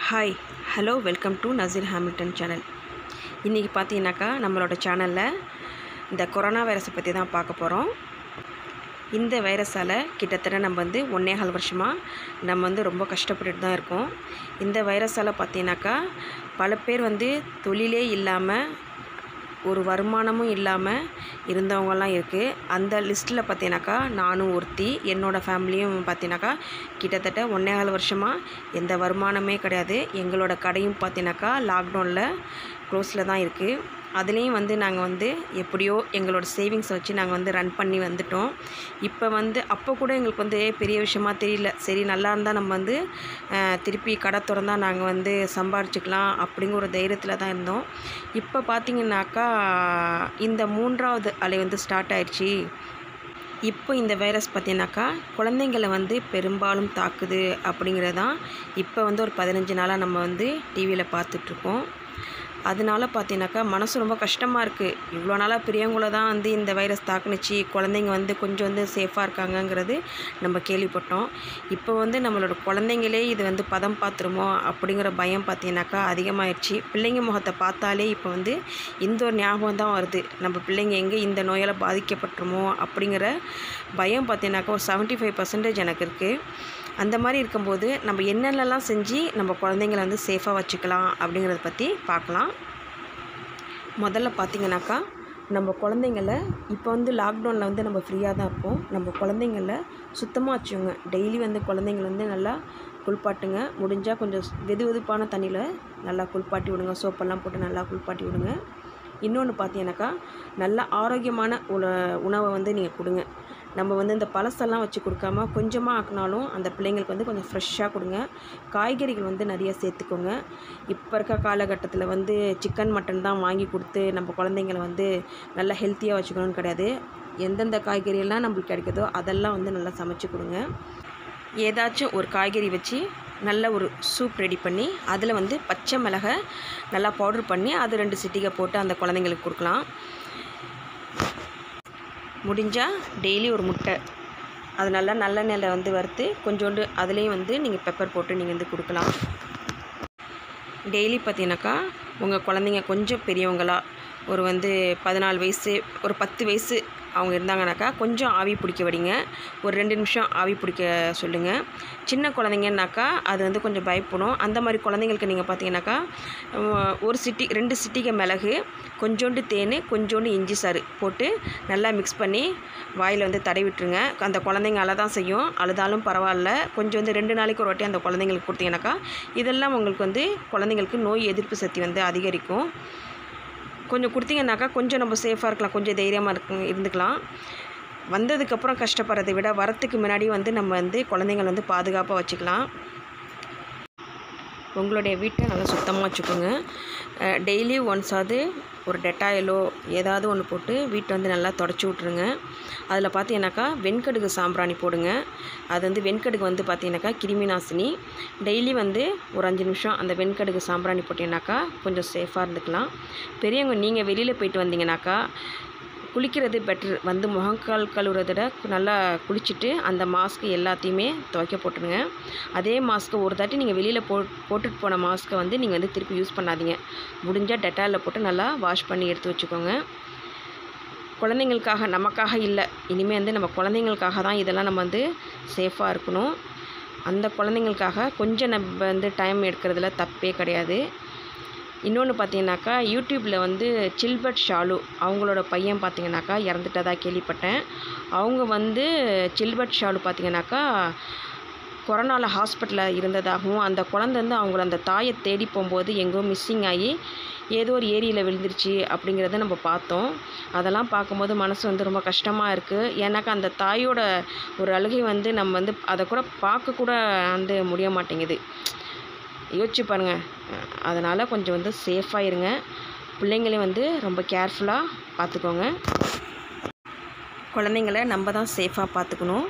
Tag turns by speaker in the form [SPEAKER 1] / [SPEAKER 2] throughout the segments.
[SPEAKER 1] hi hello welcome to Naseer Hamilton channel இன்றைக்கி பார்த்தீங்கன்னாக்கா நம்மளோட சேனலில் இந்த கொரோனா வைரஸை பற்றி தான் பார்க்க போகிறோம் இந்த வைரஸால் கிட்டத்தட்ட நம்ம வந்து ஒன்னேகால் வருஷமாக நம்ம வந்து ரொம்ப கஷ்டப்பட்டுட்டு தான் இருக்கோம் இந்த வைரஸால் பார்த்தீங்கன்னாக்கா பல பேர் வந்து தொழிலே இல்லாமல் ஒரு வருமானமும் இல்லாமல் இருந்தவங்கலாம் இருக்குது அந்த லிஸ்ட்டில் பார்த்தீங்கன்னாக்கா நானும் ஒருத்தி என்னோடய ஃபேமிலியும் பார்த்தீங்கன்னாக்கா கிட்டத்தட்ட ஒன்னேகால் வருஷமாக எந்த வருமானமே கிடையாது எங்களோட கடையும் பார்த்தீங்கன்னாக்கா லாக்டவுனில் க்ளோஸில் தான் இருக்குது அதுலேயும் வந்து நாங்கள் வந்து எப்படியோ எங்களோட சேவிங்ஸை வச்சு நாங்கள் வந்து ரன் பண்ணி வந்துட்டோம் இப்போ வந்து அப்போ கூட எங்களுக்கு வந்து பெரிய விஷயமா தெரியல சரி நல்லா இருந்தால் நம்ம வந்து அஹ், திருப்பி கடை திறந்தா நாங்கள் வந்து சம்பாரிச்சுக்கலாம் அப்படிங்கிற ஒரு தைரியத்தில் தான் இருந்தோம் இப்போ பார்த்தீங்கன்னாக்கா இந்த மூன்றாவது அலை வந்து ஸ்டார்ட் ஆயிடுச்சு இப்போ இந்த வைரஸ் பார்த்தீங்கன்னாக்கா குழந்தைங்களை வந்து பெரும்பாலும் தாக்குது அப்படிங்கிறது தான் இப்போ வந்து ஒரு பதினஞ்சு நாளாக நம்ம வந்து டிவியில் பார்த்துட்ருக்கோம் அதனால பார்த்தீங்கன்னாக்கா மனசு ரொம்ப கஷ்டமாக இருக்குது இவ்வளோ நாளாக பெரியவங்கள தான் வந்து இந்த வைரஸ் தாக்குனுச்சு குழந்தைங்க வந்து கொஞ்சம் வந்து சேஃபாக இருக்காங்கங்கிறது நம்ம கேள்விப்பட்டோம் இப்போ வந்து நம்மளோட குழந்தைங்களே இது வந்து பதம் பார்த்துருமோ அப்படிங்கிற பயம் பார்த்தீங்கன்னாக்கா அதிகமாகிடுச்சு பிள்ளைங்க முகத்தை பார்த்தாலே இப்போ வந்து இந்த ஒரு ஞாபகம் தான் வருது நம்ம பிள்ளைங்க எங்கே இந்த நோயால் பாதிக்கப்பட்டுருமோ அப்படிங்கிற பயம் பார்த்தீங்கன்னாக்கா ஒரு செவன்ட்டி ஃபைவ் பர்சன்டேஜ் எனக்கு இருக்குது அந்த மாதிரி இருக்கும்போது நம்ம என்னென்னலாம் செஞ்சு நம்ம குழந்தைங்கள வந்து சேஃபாக வச்சுக்கலாம் அப்படிங்கிறத பற்றி பார்க்கலாம் முதல்ல பார்த்தீங்கன்னாக்கா நம்ம குழந்தைங்கள இப்போ வந்து லாக்டவுனில் வந்து நம்ம ஃப்ரீயாக தான் இருப்போம் நம்ம குழந்தைங்கள சுத்தமாக வச்சுக்கோங்க டெய்லி வந்து குழந்தைங்கள வந்து நல்லா குளிப்பாட்டுங்க முடிஞ்சால் கொஞ்சம் வெது வெதுப்பான தண்ணியில் நல்லா குளிப்பாட்டி விடுங்க சோப்பெல்லாம் போட்டு நல்லா குளிப்பாட்டி விடுங்க இன்னொன்று பார்த்தீங்கன்னாக்கா நல்ல ஆரோக்கியமான உண உணவை வந்து நீங்கள் கொடுங்க நம்ம வந்து இந்த பழசெல்லாம் வச்சு கொடுக்காம கொஞ்சமாக ஆக்கினாலும் அந்த பிள்ளைங்களுக்கு வந்து கொஞ்சம் ஃப்ரெஷ்ஷாக கொடுங்க காய்கறிகள் வந்து நிறைய சேர்த்துக்கோங்க இப்போ இருக்க காலகட்டத்தில் வந்து சிக்கன் மட்டன் தான் வாங்கி கொடுத்து நம்ம குழந்தைங்கள வந்து நல்லா ஹெல்த்தியாக வச்சுக்கணும்னு கிடையாது எந்தெந்த காய்கறியெல்லாம் நம்மளுக்கு கிடைக்குதோ அதெல்லாம் வந்து நல்லா சமைச்சு கொடுங்க ஏதாச்சும் ஒரு காய்கறி வச்சு நல்ல ஒரு சூப் ரெடி பண்ணி அதில் வந்து பச்சை மிளகை நல்லா பவுடர் பண்ணி அது ரெண்டு சிட்டிகை போட்டு அந்த குழந்தைங்களுக்கு கொடுக்கலாம் முடிஞ்சால் டெய்லி ஒரு முட்டை அது நல்லா நல்லெண்ணெயில் வந்து வறுத்து கொஞ்சோண்டு அதுலேயும் வந்து நீங்கள் பெப்பர் போட்டு நீங்கள் வந்து கொடுக்கலாம் டெய்லி பார்த்தீங்கன்னாக்கா உங்கள் குழந்தைங்க கொஞ்சம் பெரியவங்களா ஒரு வந்து பதினாலு வயசு ஒரு பத்து வயசு அவங்க இருந்தாங்கனாக்கா கொஞ்சம் ஆவி பிடிக்க விடுங்க ஒரு ரெண்டு நிமிஷம் ஆவி பிடிக்க சொல்லுங்கள் சின்ன குழந்தைங்கன்னாக்கா அது வந்து கொஞ்சம் பயப்படும் அந்த மாதிரி குழந்தைங்களுக்கு நீங்கள் பார்த்தீங்கன்னாக்கா உம், ஒரு சிட்டி ரெண்டு சிட்டிகை மிளகு கொஞ்சோண்டு தேன் கொஞ்சோண்டு இஞ்சி சாறு போட்டு நல்லா மிக்ஸ் பண்ணி வாயில் வந்து தடவி விட்டுருங்க அந்த குழந்தைங்க அழ தான் செய்யும் அழுதாலும் பரவாயில்ல கொஞ்சம் வந்து ரெண்டு நாளைக்கு ஒரு வாட்டி அந்த குழந்தைங்களுக்கு கொடுத்தீங்கன்னாக்கா இதெல்லாம் உங்களுக்கு வந்து குழந்தைங்களுக்கு நோய் எதிர்ப்பு சக்தி வந்து அதிகரிக்கும் கொஞ்சம் கொடுத்தீங்கன்னாக்கா கொஞ்சம் நம்ம சேஃபாக இருக்கலாம் கொஞ்சம் தைரியமாக இருக்கு இருந்துக்கலாம் வந்ததுக்கப்புறம் கஷ்டப்படுறதை விட வரத்துக்கு முன்னாடி வந்து நம்ம வந்து குழந்தைங்கள வந்து பாதுகாப்பாக வச்சுக்கலாம் உங்களுடைய வீட்டை நல்லா சுத்தமாக வச்சுக்கோங்க டெய்லி ஒன்ஸாவது ஒரு டெட்டாயிலோ ஏதாவது ஒன்று போட்டு வீட்டை வந்து நல்லா தொடச்சி விட்ருங்க அதில் பார்த்தீங்கன்னாக்கா வெண்கடுகு சாம்பிராணி போடுங்க அது வந்து வெண்கடுகு வந்து பார்த்தீங்கன்னாக்கா கிருமி நாசினி டெய்லி வந்து ஒரு அஞ்சு நிமிஷம் அந்த வெண்கடுகு சாம்பிராணி போட்டிங்கனாக்கா கொஞ்சம் சேஃபாக இருந்துக்கலாம் பெரியவங்க நீங்கள் வெளியில் போயிட்டு வந்தீங்கன்னாக்கா குளிக்கிறது பெட்ரு வந்து முகங்கால் கழுவுறத விட நல்லா குளிச்சுட்டு அந்த மாஸ்க் எல்லாத்தையுமே துவைக்க போட்டுருங்க அதே மாஸ்க்கை ஒரு தாட்டி நீங்கள் வெளியில் போ போட்டுட்டு போன மாஸ்க்கை வந்து நீங்கள் வந்து திருப்பி யூஸ் பண்ணாதீங்க முடிஞ்சால் டெட்டாலில் போட்டு நல்லா வாஷ் பண்ணி எடுத்து வச்சுக்கோங்க குழந்தைங்களுக்காக நமக்காக இல்லை இனிமேல் வந்து நம்ம குழந்தைங்களுக்காக தான் இதெல்லாம் நம்ம வந்து சேஃபாக இருக்கணும் அந்த குழந்தைங்களுக்காக கொஞ்சம் நம்ம வந்து டைம் எடுக்கிறதுல தப்பே கிடையாது இன்னொன்று பார்த்தீங்கன்னாக்கா யூடியூப்பில் வந்து சில்பர்ட் ஷாலு அவங்களோட பையன் பார்த்தீங்கன்னாக்கா இறந்துட்டதா கேள்விப்பட்டேன் அவங்க வந்து சில்பர்ட் ஷாலு பார்த்தீங்கன்னாக்கா கொரோனாவில் ஹாஸ்பிட்டலில் இருந்ததாகவும் அந்த குழந்தை வந்து அவங்கள அந்த தாயை தேடி போகும்போது எங்கோ மிஸ்ஸிங் ஆகி ஏதோ ஒரு ஏரியில் விழுந்துருச்சு அப்படிங்கிறத நம்ம பார்த்தோம் அதெல்லாம் பார்க்கும்போது மனசு வந்து ரொம்ப கஷ்டமாக இருக்குது ஏன்னாக்கா அந்த தாயோட ஒரு அழுகை வந்து நம்ம வந்து அதை கூட பார்க்க கூட வந்து முடிய மாட்டேங்குது யோசிச்சு பாருங்கள் அதனால் கொஞ்சம் வந்து சேஃபாக இருங்க பிள்ளைங்களையும் வந்து ரொம்ப கேர்ஃபுல்லாக பார்த்துக்கோங்க குழந்தைங்கள நம்ம தான் சேஃபாக பார்த்துக்கணும்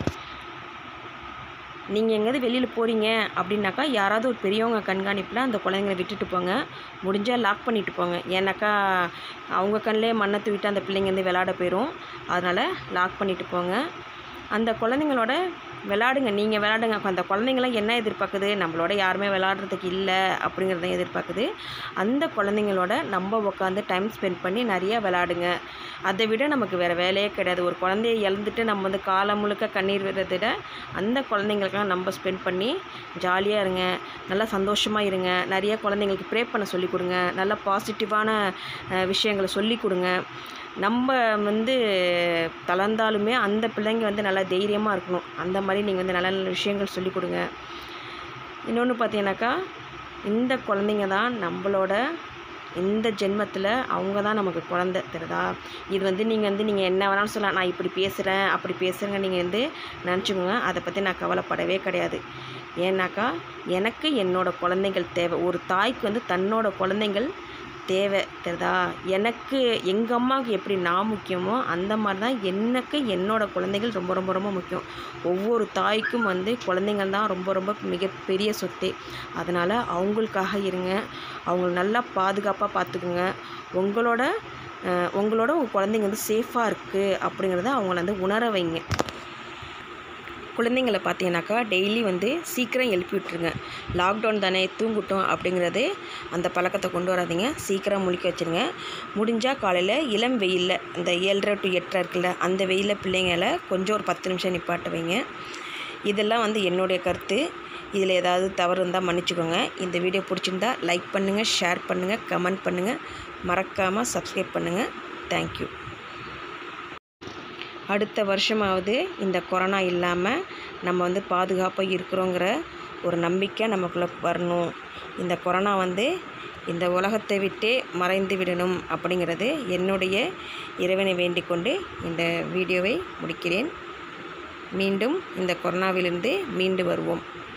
[SPEAKER 1] நீங்கள் எங்கேயாவது வெளியில் போகிறீங்க அப்படின்னாக்கா யாராவது ஒரு பெரியவங்க கண்காணிப்பில் அந்த குழந்தைங்கள விட்டுட்டு போங்க முடிஞ்சால் லாக் பண்ணிட்டு போங்க ஏன்னாக்கா அவங்க கண்ணிலே மண்ணை தூவிட்டு அந்த பிள்ளைங்க வந்து விளையாட போயிடும் அதனால் லாக் பண்ணிட்டு போங்க அந்த குழந்தைங்களோட விளாடுங்க நீங்கள் விளாடுங்க அந்த குழந்தைங்களாம் என்ன எதிர்பார்க்குது நம்மளோட யாருமே விளாடுறதுக்கு இல்லை அப்படிங்கிறத எதிர்பார்க்குது அந்த குழந்தைங்களோட நம்ம உட்காந்து டைம் ஸ்பெண்ட் பண்ணி நிறைய விளாடுங்க அதை விட நமக்கு வேறு வேலையே கிடையாது ஒரு குழந்தைய இழந்துட்டு நம்ம வந்து காலம் முழுக்க கண்ணீர் விடுறதை விட அந்த குழந்தைங்களுக்கெல்லாம் நம்ம ஸ்பெண்ட் பண்ணி ஜாலியாக இருங்க நல்லா சந்தோஷமாக இருங்க நிறைய குழந்தைங்களுக்கு ப்ரே பண்ண சொல்லிக் கொடுங்க நல்ல பாசிட்டிவான அஹ், விஷயங்களை சொல்லிக் கொடுங்க நம்ம வந்து தளர்ந்தாலுமே அந்த பிள்ளைங்க வந்து நல்லா தைரியமாக இருக்கணும் அந்த மாதிரி நீங்கள் வந்து நல்ல நல்ல விஷயங்கள் சொல்லிக் கொடுங்க இன்னொன்று பார்த்தீங்கன்னாக்கா இந்த குழந்தைங்க தான் நம்மளோட இந்த ஜென்மத்தில் அவங்க தான் நமக்கு குழந்தை தெரியுதா இது வந்து நீங்கள் வந்து நீங்கள் என்ன வேணாலும் சொல்லலாம் நான் இப்படி பேசுகிறேன் அப்படி பேசுகிறேங்க நீங்கள் வந்து நினச்சிக்கோங்க அதை பற்றி நான் கவலைப்படவே கிடையாது ஏன்னாக்கா எனக்கு என்னோட குழந்தைகள் தேவை ஒரு தாய்க்கு வந்து தன்னோட குழந்தைகள் தேவை தெரியுதா எனக்கு எங்கள் அம்மாவுக்கு எப்படி நான் முக்கியமோ அந்த மாதிரி தான் எனக்கு என்னோட குழந்தைகள் ரொம்ப ரொம்ப ரொம்ப முக்கியம் ஒவ்வொரு தாய்க்கும் வந்து குழந்தைங்கள் தான் ரொம்ப ரொம்ப மிகப்பெரிய சொத்தே அதனால் அவங்களுக்காக இருங்க அவங்கள நல்லா பாதுகாப்பாக பார்த்துக்குங்க உங்களோட அஹ், உங்களோட உங்கள் குழந்தைங்க வந்து சேஃபாக இருக்குது அப்படிங்கிறத அவங்கள வந்து உணர வைங்க குழந்தைங்கள பார்த்தீங்கன்னாக்கா டெய்லி வந்து சீக்கிரம் எழுப்பி விட்டுருங்க லாக்டவுன் தானே தூங்கட்டும் அப்படிங்கிறது அந்த பழக்கத்தை கொண்டு வராதீங்க சீக்கிரம் முழிக்க வச்சுருங்க முடிஞ்சால் காலையில் இளம் வெயிலில் அந்த ஏழரை டு எட்டரை இருக்குல்ல அந்த வெயிலில் பிள்ளைங்களை கொஞ்சம் ஒரு பத்து நிமிஷம் நிப்பாட்ட வைங்க இதெல்லாம் வந்து என்னுடைய கருத்து இதில் ஏதாவது தவறு இருந்தால் மன்னிச்சுக்கோங்க இந்த வீடியோ பிடிச்சிருந்தா லைக் பண்ணுங்கள் ஷேர் பண்ணுங்கள் கமெண்ட் பண்ணுங்கள் மறக்காமல் சப்ஸ்கிரைப் பண்ணுங்கள் தேங்க்யூ அடுத்த வருஷமாவது இந்த கொரோனா இல்லாமல் நம்ம வந்து பாதுகாப்பாக இருக்கிறோங்கிற ஒரு நம்பிக்கை நமக்குள்ளே வரணும் இந்த கொரோனா வந்து இந்த உலகத்தை விட்டே மறைந்து விடணும் அப்படிங்கிறது என்னுடைய இறைவனை வேண்டிக் கொண்டு இந்த வீடியோவை முடிக்கிறேன் மீண்டும் இந்த கொரோனாவிலிருந்து மீண்டு வருவோம்